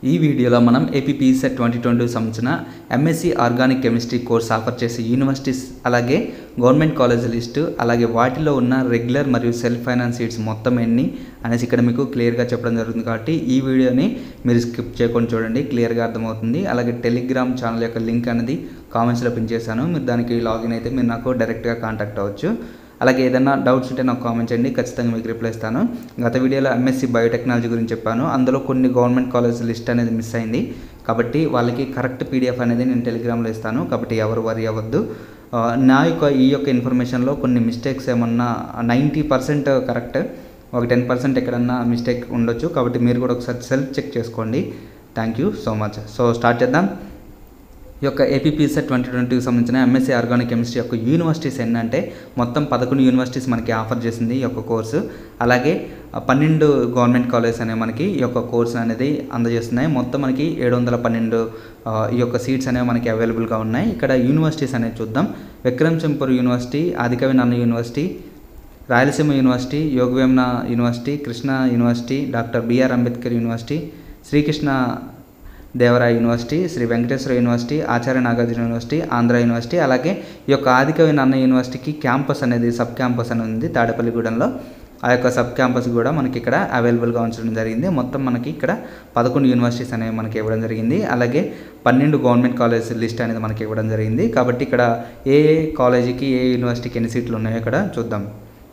ఈ వీడియోలో మనం ఏపీపీసెట్ ట్వంటీ ట్వంటీ సంబంధించిన MSc organic chemistry course offer చేసే యూనివర్సిటీస్ అలాగే గవర్నమెంట్ కాలేజ్ లిస్టు అలాగే వాటిలో ఉన్న రెగ్యులర్ మరియు సెల్ఫ్ ఫైనాన్స్ సీట్స్ మొత్తం ఎన్ని అనేసి ఇక్కడ మీకు క్లియర్గా చెప్పడం జరుగుతుంది కాబట్టి ఈ వీడియోని మీరు స్కిప్ చేయకుండా చూడండి క్లియర్గా అర్థమవుతుంది అలాగే టెలిగ్రామ్ ఛానల్ యొక్క లింక్ అనేది కామెంట్స్లో పిన్ చేశాను మీరు దానికి లాగిన్ అయితే మీరు నాకు డైరెక్ట్గా కాంటాక్ట్ అవ్వచ్చు అలాగే ఏదైనా డౌట్స్ ఉంటే నాకు కామెంట్ చేయండి ఖచ్చితంగా మీకు రిప్లై ఇస్తాను గత వీడియోలో ఎంఎస్సి బయోటెక్నాలజీ గురించి చెప్పాను అందులో కొన్ని గవర్నమెంట్ కాలేజ్ లిస్ట్ అనేది మిస్ అయింది కాబట్టి వాళ్ళకి కరెక్ట్ పీడిఎఫ్ అనేది నేను టెలిగ్రామ్లో ఇస్తాను కాబట్టి ఎవరు వరి అవ్వద్దు ఆ, నా యొక్క ఈ యొక్క ఇన్ఫర్మేషన్లో కొన్ని మిస్టేక్స్ ఏమన్నా నైంటీ పర్సెంట్ కరెక్ట్ ఒక టెన్ పర్సెంట్ ఎక్కడన్నా మిస్టేక్ ఉండొచ్చు కాబట్టి మీరు కూడా ఒకసారి సెల్ఫ్ చెక్ చేసుకోండి thank you so much so start చేద్దాం ఈ యొక్క ఏపీపీసెట్ ట్వంటీ ట్వంటీకి సంబంధించిన ఎంఎస్సీ ఆర్గానిక్ కెమిస్ట్రీ యొక్క యూనివర్సిటీస్ ఏంటంటే మొత్తం పదకొండు యూనివర్సిటీస్ మనకి ఆఫర్ చేసింది ఈ యొక్క కోర్సు అలాగే ఆ, పన్నెండు గవర్నమెంట్ కాలేజ్ అనేవి మనకి ఈ యొక్క కోర్స్ అనేది అందజేస్తున్నాయి మొత్తం మనకి ఏడు వందల పన్నెండు ఆ, ఈ యొక్క సీట్స్ అనేవి మనకి అవైలబుల్గా ఉన్నాయి ఇక్కడ యూనివర్సిటీస్ అనేది చూద్దాం Vikram సింపూర్ university Adikavi Nannaya university Rayalaseema university Yogi Vemana university Krishna university doctor BR Ambedkar university Srikrishna Devaraya university Sri Venkateswara university Acharya Nagarjuna university Andhra university అలాగే ఈ యొక్క ఆదికవి నన్న యూనివర్సిటీకి క్యాంపస్ అనేది సబ్ క్యాంపస్ అని ఉంది తాడేపల్లిగూడెంలో ఆ యొక్క సబ్ క్యాంపస్ కూడా మనకి ఇక్కడ అవైలబుల్గా ఉంచడం జరిగింది మొత్తం మనకి ఇక్కడ పదకొండు యూనివర్సిటీస్ అనేవి మనకి ఇవ్వడం జరిగింది అలాగే పన్నెండు గవర్నమెంట్ కాలేజ్ లిస్ట్ అనేది మనకి ఇవ్వడం జరిగింది కాబట్టి ఇక్కడ ఏ ఏ కాలేజీకి ఏ యూనివర్సిటీకి ఎన్ని సీట్లు ఉన్నాయో ఇక్కడ చూద్దాం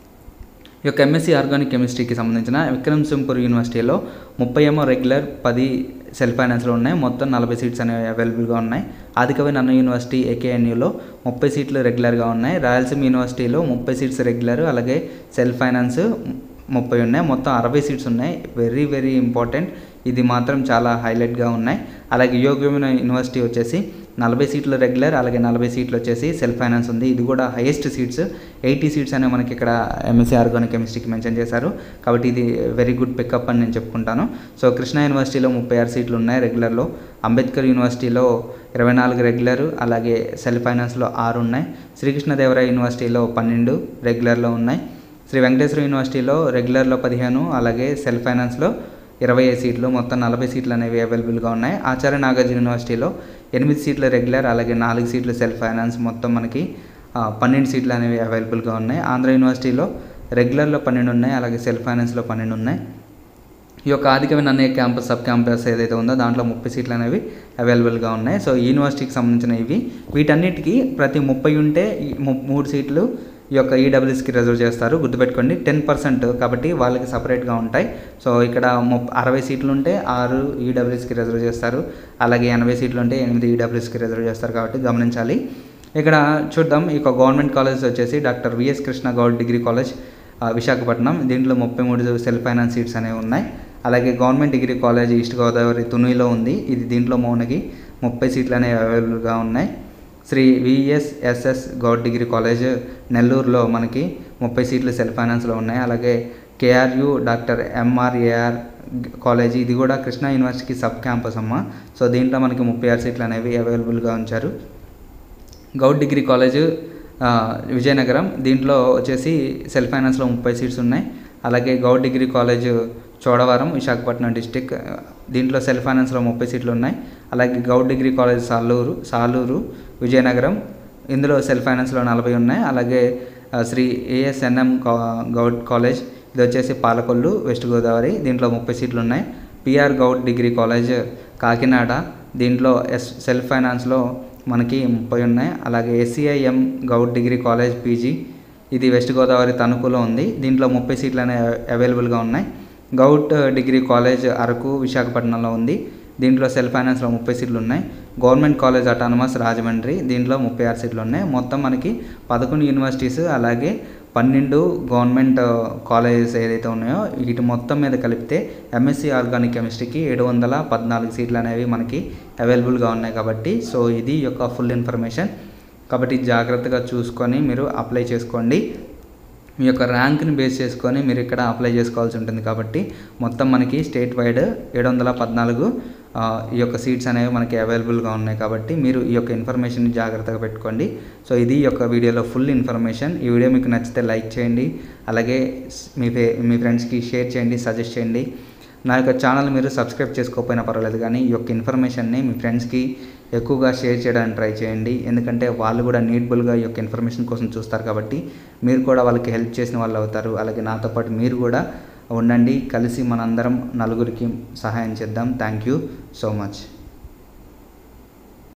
ఈ యొక్క ఎంఎస్సీ ఆర్గానిక్ కెమిస్ట్రీకి సంబంధించిన విక్రమ్ సింపూర్ యూనివర్సిటీలో ముప్పై ఏమో రెగ్యులర్ పది సెల్ఫ్ ఫైనాన్స్లో ఉన్నాయి మొత్తం నలభై సీట్స్ అనేవి అవైలబుల్గా ఉన్నాయి ఆదికవి నన్న యూనివర్సిటీ ఏకేఎన్యూలో ముప్పై సీట్లు రెగ్యులర్గా ఉన్నాయి రాయలసీమ యూనివర్సిటీలో ముప్పై సీట్స్ రెగ్యులర్ అలాగే సెల్ఫ్ ఫైనాన్స్ ముప్పై ఉన్నాయి మొత్తం అరవై సీట్స్ ఉన్నాయి వెరీ వెరీ ఇంపార్టెంట్ ఇది మాత్రం చాలా హైలైట్గా ఉన్నాయి అలాగే యోగ్యమైన యూనివర్సిటీ వచ్చేసి నలభై సీట్లు రెగ్యులర్ అలాగే నలభై సీట్లు వచ్చేసి సెల్ఫ్ ఫైనాన్స్ ఉంది ఇది కూడా హైయెస్ట్ సీట్స్ ఎయిటీ సీట్స్ అనేవి మనకి ఇక్కడ ఎంఎస్సీ ఆర్గానిక్ కెమిస్ట్రీకి మెన్షన్ చేశారు కాబట్టి ఇది వెరీ గుడ్ పికప్ అని నేను చెప్పుకుంటాను సో కృష్ణా యూనివర్సిటీలో ముప్పై ఆరు సీట్లు ఉన్నాయి రెగ్యులర్లో అంబేద్కర్ యూనివర్సిటీలో ఇరవై నాలుగు రెగ్యులర్ అలాగే సెల్ఫ్ ఫైనాన్స్లో ఆరు ఉన్నాయి శ్రీకృష్ణదేవరాయ యూనివర్సిటీలో పన్నెండు రెగ్యులర్లో ఉన్నాయి శ్రీ వెంకటేశ్వర యూనివర్సిటీలో రెగ్యులర్లో పదిహేను అలాగే సెల్ఫ్ ఫైనాన్స్లో ఇరవై ఐదు సీట్లు మొత్తం నలభై సీట్లు అనేవి అవైలబుల్గా ఉన్నాయి ఆచార్య నాగార్జున యూనివర్సిటీలో ఎనిమిది సీట్లు రెగ్యులర్ అలాగే నాలుగు సీట్లు సెల్ఫ్ ఫైనాన్స్ మొత్తం మనకి ఆ, పన్నెండు సీట్లు అనేవి అవైలబుల్గా ఉన్నాయి ఆంధ్ర యూనివర్సిటీలో రెగ్యులర్లో పన్నెండు ఉన్నాయి అలాగే సెల్ఫ్ ఫైనాన్స్లో పన్నెండు ఉన్నాయి ఈ యొక్క ఆదికవి అన్నయ్య క్యాంపస్ సబ్ క్యాంపస్ ఏదైతే ఉందో దాంట్లో ముప్పై సీట్లు అనేవి అవైలబుల్గా ఉన్నాయి సో ఈ యూనివర్సిటీకి సంబంధించిన ఇవి వీటన్నిటికీ ప్రతి ముప్పై ఉంటే ఈ ము- మూడు సీట్లు ఈ యొక్క ఈడబ్ల్యూఎస్కి రిజర్వ్ చేస్తారు గుర్తుపెట్టుకోండి టెన్ పర్సెంట్ కాబట్టి వాళ్ళకి సపరేట్గా ఉంటాయి సో ఇక్కడ ముప్ అరవై సీట్లు ఉంటే ఆరు ఈడబ్ల్యూఎస్కి రిజర్వ్ చేస్తారు అలాగే ఎనభై సీట్లు ఉంటే ఎనిమిది ఈడబ్ల్యూఎస్కి రిజర్వ్ చేస్తారు కాబట్టి గమనించాలి ఇక్కడ చూద్దాం ఈ యొక్క గవర్నమెంట్ కాలేజ్ వచ్చేసి doctor VS Krishna Goud degree college ఆ, విశాఖపట్నం దీంట్లో ముప్పై మూడు సెల్ఫ్ ఫైనాన్స్ సీట్స్ అనేవి ఉన్నాయి అలాగే government degree college east Godavari తునిలో ఉంది ఇది దీంట్లో మౌనకి ముప్పై సీట్లు అనేవి అవైలబుల్గా ఉన్నాయి Sri VSSS Goud degree college నెల్లూరులో మనకి ముప్పై సీట్లు సెల్ఫ్ ఫైనాన్స్లో ఉన్నాయి అలాగే కేఆర్యు డాక్టర్ ఎంఆర్ఏఆర్ కాలేజ్ ఇది కూడా కృష్ణా యూనివర్సిటీకి సబ్ క్యాంపస్ అమ్మ సో దీంట్లో మనకి ముప్పై ఆరు సీట్లు అనేవి అవైలబుల్గా ఉంచారు గౌడ్ డిగ్రీ కాలేజ్ ఆ, విజయనగరం దీంట్లో వచ్చేసి సెల్ఫ్ ఫైనాన్స్లో ముప్పై సీట్స్ ఉన్నాయి అలాగే Goud degree college Chodavaram Visakhapatnam district దీంట్లో సెల్ఫ్ ఫైనాన్స్లో ముప్పై సీట్లు ఉన్నాయి అలాగే గౌడ్ డిగ్రీ కాలేజ్ సాలూరు సాలూరు విజయనగరం ఇందులో సెల్ఫ్ ఫైనాన్స్లో నలభై ఉన్నాయి అలాగే ఆ, శ్రీ ఏఎస్ఎన్ఎం గౌడ్ కాలేజ్ ఇది వచ్చేసి పాలకొల్లు వెస్ట్ గోదావరి దీంట్లో ముప్పై సీట్లు ఉన్నాయి PR Goud degree college Kakinada దీంట్లో ఎస్ సెల్ఫ్ ఫైనాన్స్లో మనకి ముప్పై ఉన్నాయి అలాగే SCIM Goud degree college PG ఇది వెస్ట్ గోదావరి తణుకులో ఉంది దీంట్లో ముప్పై సీట్లు అనేవి అవైలబుల్గా ఉన్నాయి గౌట్ డిగ్రీ కాలేజ్ అరకు విశాఖపట్నంలో ఉంది దీంట్లో సెల్ఫ్ ఫైనాన్స్లో ముప్పై సీట్లు ఉన్నాయి గవర్నమెంట్ కాలేజ్ అటానమస్ రాజమండ్రి దీంట్లో ముప్పై ఆరు సీట్లు ఉన్నాయి మొత్తం మనకి పదకొండు యూనివర్సిటీస్ అలాగే పన్నెండు గవర్నమెంట్ కాలేజెస్ ఏదైతే ఉన్నాయో వీటి మొత్తం మీద కలిపితే ఎంఎస్సి ఆర్గానిక్ కెమిస్ట్రీకి ఏడు వందల పద్నాలుగు సీట్లు అనేవి మనకి అవైలబుల్గా ఉన్నాయి కాబట్టి సో ఇది ఈ యొక్క ఫుల్ ఇన్ఫర్మేషన్ కాబట్టి జాగ్రత్తగా చూసుకొని మీరు అప్లై చేసుకోండి మీ యొక్క ర్యాంక్ని బేస్ చేసుకొని మీరు ఇక్కడ అప్లై చేసుకోవాల్సి ఉంటుంది కాబట్టి మొత్తం మనకి స్టేట్ వైడ్ ఏడు వందల పద్నాలుగు ఆ, ఈ యొక్క సీట్స్ అనేవి మనకి అవైలబుల్గా ఉన్నాయి కాబట్టి మీరు ఈ యొక్క ఇన్ఫర్మేషన్ జాగ్రత్తగా పెట్టుకోండి సో ఇది ఈ యొక్క వీడియోలో ఫుల్ ఇన్ఫర్మేషన్ ఈ వీడియో మీకు నచ్చితే లైక్ చేయండి అలాగే స్- మీ ఫే మీ ఫ్రెండ్స్కి షేర్ చేయండి సజెస్ట్ చేయండి నా యొక్క ఛానల్ మీరు సబ్స్క్రైబ్ చేసుకోకపోయినా పర్వాలేదు కానీ ఈ యొక్క ఇన్ఫర్మేషన్ని మీ ఫ్రెండ్స్కి ఎక్కువగా షేర్ చేయడానికి ట్రై చేయండి ఎందుకంటే వాళ్ళు కూడా నీడ్బుల్గా ఈ యొక్క ఇన్ఫర్మేషన్ కోసం చూస్తారు కాబట్టి మీరు కూడా వాళ్ళకి హెల్ప్ చేసిన వాళ్ళు అవుతారు అలాగే నాతో పాటు మీరు కూడా ఉండండి కలిసి మనందరం నలుగురికి సహాయం చేద్దాం థ్యాంక్ యూ సో మచ్